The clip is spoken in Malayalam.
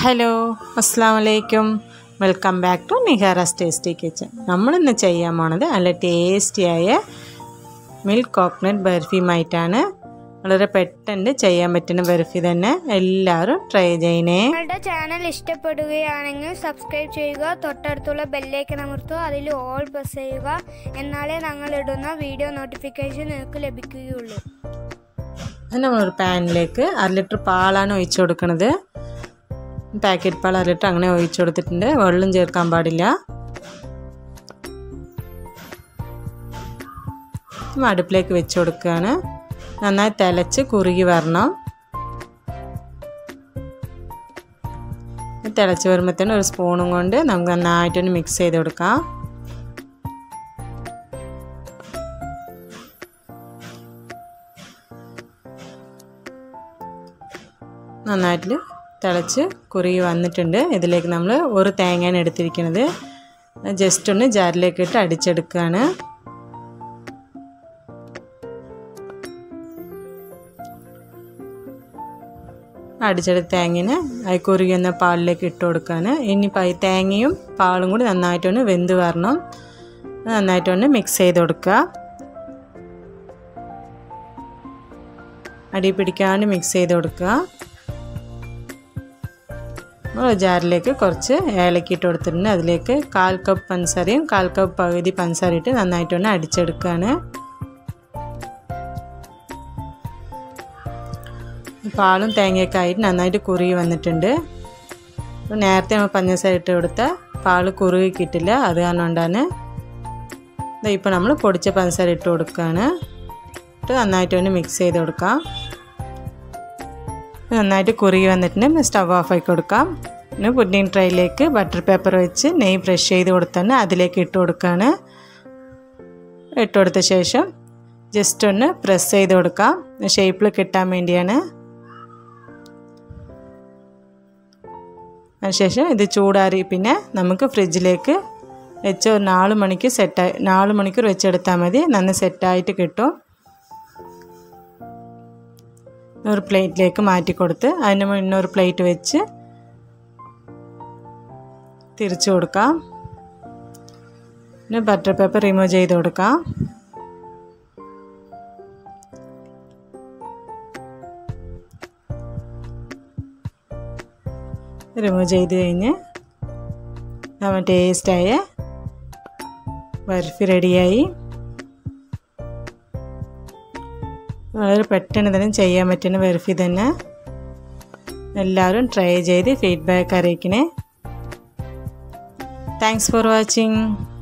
ഹലോ അസ്സാം വലൈക്കും welcome back to Nihara's tasty kitchen നമ്മളിന്ന് ചെയ്യാൻ പോണത് നല്ല ടേസ്റ്റിയായ മിൽക്ക് കോക്കനട്ട് ബർഫിയുമായിട്ടാണ് വളരെ പെട്ടെന്ന് ചെയ്യാൻ പറ്റുന്ന ബർഫി തന്നെ എല്ലാവരും ട്രൈ ചെയ്യണേ നിങ്ങളുടെ ചാനൽ ഇഷ്ടപ്പെടുകയാണെങ്കിൽ സബ്സ്ക്രൈബ് ചെയ്യുക തൊട്ടടുത്തുള്ള ബെല്ലേക്ക് അമർത്തുക അതിൽ ഓൾ പ്രസ് ചെയ്യുക എന്നാലേ ഞങ്ങൾ ഇടുന്ന വീഡിയോ നോട്ടിഫിക്കേഷൻ നിങ്ങൾക്ക് ലഭിക്കുകയുള്ളൂ അത് നമ്മളൊരു പാനിലേക്ക് അര ലിറ്റർ പാലാണ് ഒഴിച്ചു കൊടുക്കുന്നത് പാക്കറ്റ് പാൽ അര ലിറ്റർ അങ്ങനെ ഒഴിച്ചു കൊടുത്തിട്ടുണ്ട് വെള്ളം ചേർക്കാൻ പാടില്ല നമ്മൾ അടുപ്പിലേക്ക് വെച്ച് കൊടുക്കുകയാണ് നന്നായി തിളച്ച് കുറുകി വരണം തിളച്ച് വരുമ്പോഴത്തേനും ഒരു സ്പൂണും കൊണ്ട് നമുക്ക് നന്നായിട്ടൊന്ന് മിക്സ് ചെയ്ത് കൊടുക്കാം നന്നായിട്ട് തിളച്ച് കുറുകി വന്നിട്ടുണ്ട് ഇതിലേക്ക് നമ്മൾ ഒരു തേങ്ങയാണ് എടുത്തിരിക്കുന്നത് ജസ്റ്റ് ഒന്ന് ജാറിലേക്ക് ഇട്ട് അടിച്ചെടുക്കുകയാണ് അടിച്ചെടുത്ത തേങ്ങിന് അത് കുറുകി വന്ന പാലിലേക്ക് ഇട്ട് കൊടുക്കുകയാണ് ഇനിയിപ്പോൾ ഈ തേങ്ങയും പാലും കൂടി നന്നായിട്ടൊന്ന് വെന്ത് വരണം നന്നായിട്ടൊന്ന് മിക്സ് ചെയ്ത് കൊടുക്കുക അടി പിടിക്കാണ്ട് മിക്സ് ചെയ്ത് കൊടുക്കുക നമ്മൾ ജാറിലേക്ക് കുറച്ച് ഏലക്ക ഇട്ട് കൊടുത്തിട്ടുണ്ട് അതിലേക്ക് കാൽ കപ്പ് പഞ്ചസാരയും കാൽ കപ്പ് പകുതി പഞ്ചസാര ഇട്ട് നന്നായിട്ടൊന്ന് അടിച്ചെടുക്കുകയാണ് പാലും തേങ്ങയൊക്കെ ആയിട്ട് നന്നായിട്ട് കുറുകി വന്നിട്ടുണ്ട് നേരത്തെ നമ്മൾ പഞ്ചസാര ഇട്ട് കൊടുത്ത പാൽ കുറുകി കിട്ടില്ല അത് കാരണം കൊണ്ടാണ് ഇപ്പോൾ നമ്മൾ പൊടിച്ച പഞ്ചസാര ഇട്ട് കൊടുക്കുകയാണ് ഇട്ട് നന്നായിട്ടൊന്ന് മിക്സ് ചെയ്ത് കൊടുക്കാം നന്നായിട്ട് കുറുകി വന്നിട്ടുണ്ട് സ്റ്റവ് ഓഫ് ആക്കി കൊടുക്കാം പിന്നെ പുഡിംഗ് ട്രൈയിലേക്ക് ബട്ടർ പേപ്പർ വെച്ച് നെയ്യ് ബ്രഷ് ചെയ്ത് കൊടുത്താണ് അതിലേക്ക് ഇട്ട് കൊടുക്കുകയാണ് ഇട്ട് കൊടുത്ത ശേഷം ജസ്റ്റ് ഒന്ന് പ്രസ് ചെയ്ത് കൊടുക്കാം ഷേപ്പിൽ കിട്ടാൻ വേണ്ടിയാണ് അതിനുശേഷം ഇത് ചൂടാറി പിന്നെ നമുക്ക് ഫ്രിഡ്ജിലേക്ക് വെച്ച് ഒരു നാല് മണിക്ക് സെറ്റായി നാല് മണിക്കൂർ വെച്ചെടുത്താൽ മതി നന്ന് സെറ്റായിട്ട് കിട്ടും ഒരു പ്ലേറ്റിലേക്ക് മാറ്റി കൊടുത്ത് അതിന് മുന്നൊരു പ്ലേറ്റ് വെച്ച് തിരിച്ചു കൊടുക്കാം പിന്നെ ബട്ടർ പേപ്പർ റിമൂവ് ചെയ്ത് കൊടുക്കാം റിമൂവ് ചെയ്ത് കഴിഞ്ഞ് നമ്മൾ ടേസ്റ്റായ ബർഫി റെഡിയായി വളരെ പെട്ടെന്ന് തന്നെ ചെയ്യാൻ പറ്റുന്ന ബർഫി തന്നെ എല്ലാവരും ട്രൈ ചെയ്ത് ഫീഡ്ബാക്ക് അറിയിക്കണേ താങ്ക്സ് ഫോർ വാച്ചിങ്